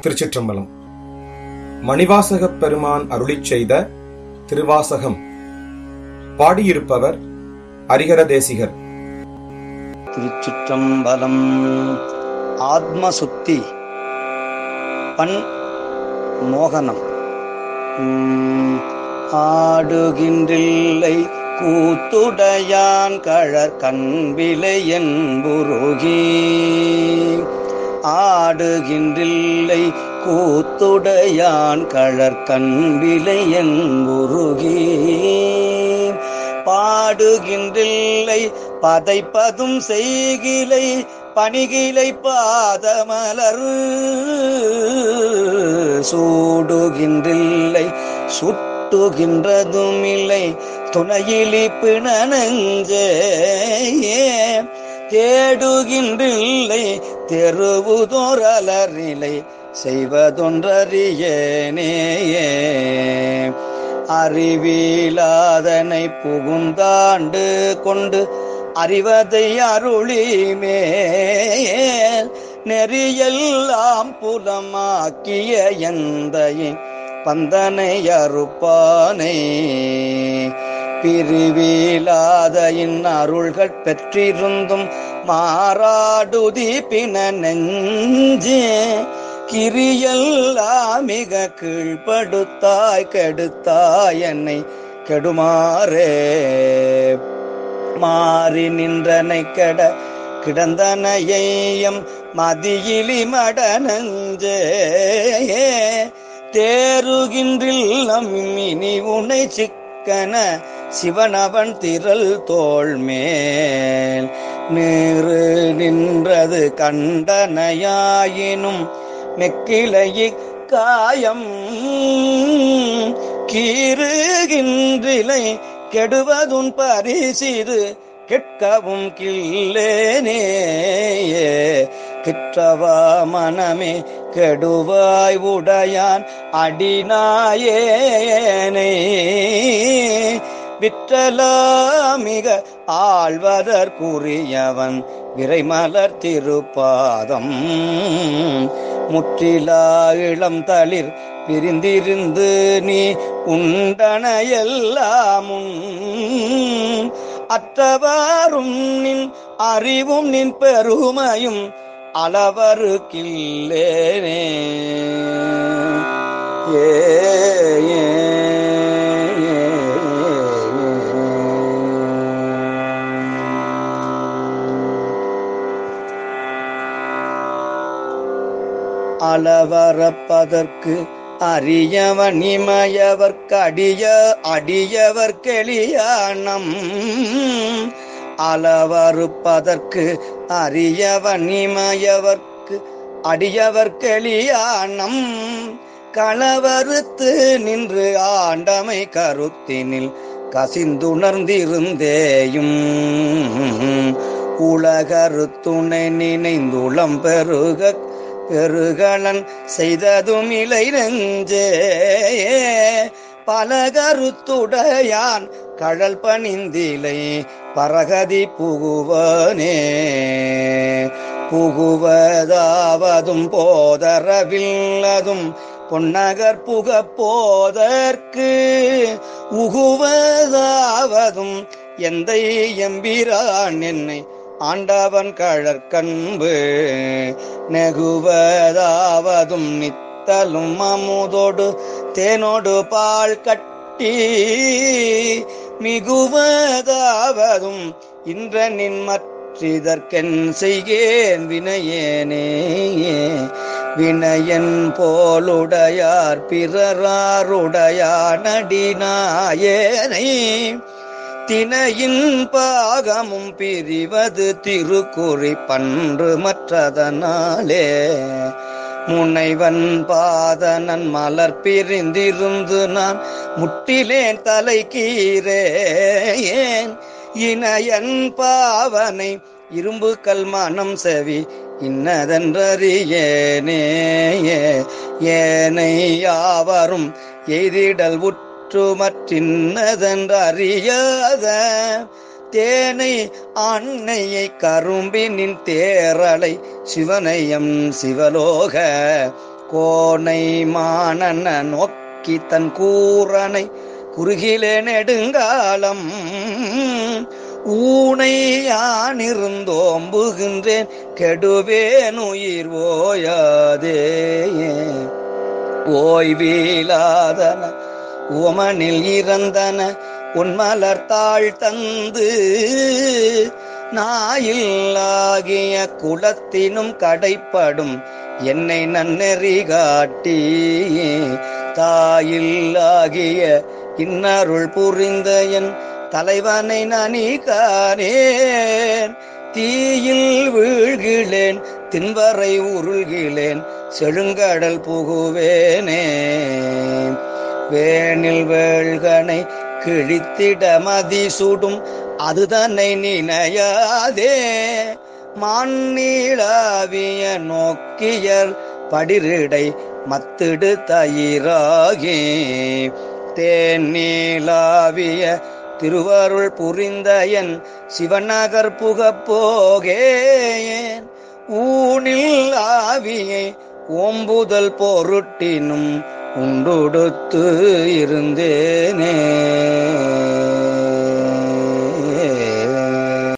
திருச்சிற்றம்பலம் மணிவாசகப் பெருமான் அருளிச் செய்த திருவாசகம் பாடியிருப்பவர் ஹரிஹர தேசிகர் திருச்சிற்றம்பலம் ஆத்மசுத்தி பண் மோகனம் உம், ஆடுகின்றில்லை கூத்துடையான் கழற் கண்பிலை என்புருகி ஆடுகின்றில்லை கூத்துடையான் கழற் கண்பிலை என்புருகி பாடுகின்றில்லை பதைப்பதும் செய்கிலை பணிகிலை பாதமலர் சூடுகின்றில்லை சுட்டுகின்றதும் இல்லை துணையிலி பிணனஞ்சே தேடுகின்றில்லை தெருவுதோரலரிலை செய்வதொன்றறியேனே அறிவிலாதனை புகுந்தாண்டு கொண்டு அறிவதை அருளிமே நெறியெல்லாம் புலமாக்கிய எந்தையை பந்தனை அறுப்பானை பிரிவிலாதையின் அருள்கள் பெற்றிருந்தும் மாறாடுதி பின நெஞ்சே கிரியெல்லாம் மிக கீழ்படுத்தாய் கெடுத்தாய் என்னை கெடுமாறே மாறி நின்றனை கெட கிடந்தனையம் மதியிலி மடனஞ்சே தேருகின்றில்லம் இனி உனை சிக்கன சிவனவன் திரள் தோள் மேல் நீறு நின்றது கண்டனையாயினும் மெக்கிளையி காயம் கீறுகின்றிலை கெடுவதுன் பரிசிது கெட்கவும் கில்லேனே கிற்றவா மனமே கெடுவாய் உடையான் அடிநாயேனை விற்றலாமிக ஆழ்வதற்குரியவன் விரைமலர் திருப்பாதம் முற்றிலா இளம் தளிர் பிரிந்திருந்து நீ உண்டனையெல்லாமும் அற்றவாறும் நின் அறிவும் நின் பெருமையும் அளவரு கில்லேனே ஏ ஏ, ஏ, அளவரப்பதற்கு அரியவன் இமயவர்க்கு அடிய அடியவர் கெளியானம் அளவறுப்பதற்கு அரியவன் இமயவர்க்கு அடியவர் கெளியானம் களவறுத்து நின்று ஆண்டமை கருத்தினில் கசிந்துணர்ந்திருந்தேயும் உலகருத்துணை நினைந்துளம் பெருக பெருகளன் செய்ததும் இலை நெஞ்சே பலகருத்துடையான் கழல் பணிந்திலை பரகதி புகுவனே புகுவதாவதும் போதரவில்லதும் பொன்னகர் புக போதற்கு உகுவதாவதும் எந்தை எம்பிரான் என்னை ஆண்டவன் கழற்கண்பு நெகுவதாவதும் நித்தலும் அமுதோடு தேனோடு பால் கட்டி மிகுவதாவதும் இன்ற நின் மற்றிதற்கென் செய்கேன் வினையேனே வினயன் போலுடையார் பிறராருடையார் நடினாயேனை தினையின் பாகமும் பிரிவது திருக்குறி பன்று மற்றதனாலே முனைவன் பாதனன் மலர் பிரிந்திருந்து நான் முட்டிலேன் தலை கீரேன் இணையன் பாவனை இரும்பு கல்மானம் செவி இன்னதென்றறியேனே ஏனை யாவரும் எய்திடல் உற்றுமற்றின்னதென்றறியாத தேனை அன்னையை கரும்பினின் தேரலை சிவனையம் சிவலோக கோனை மானன நோக்கி தன் கூரனை குறுகிலே நெடுங்காலம் ஊனை யானிருந்தோம்புகின்றேன் கெடுவேன் உயிர் ஓயாதே ஓய்வீலாதன உமனில் இறந்தன உன்மலர்த்தாள் தந்து நாயில்லாகிய குலத்தினும் கடைப்படும் என்னை நன்னெறி காட்டி தாயில்லாகிய இன்னருள் புரிந்த என் தலைவனை நனி காணேன் தீயில் வீழ்கிலேன் தின்வரை உருள்கிலேன் செழுங்கடல் புகுவேனே வேனில் வேள்கனை கிழித்திட மதி சுடும் அது தன்னை நினையாதே மாநீளாவிய நோக்கியர் படிரிடை மத்திடு தயிராகி தேநீளாவிய திருவருள் புரிந்த என் சிவநகர் புகப் போகேன் ஊனில் ஆவியை ஓம்புதல் பொருட்டினும் உண்டுடுத்து இருந்தேனே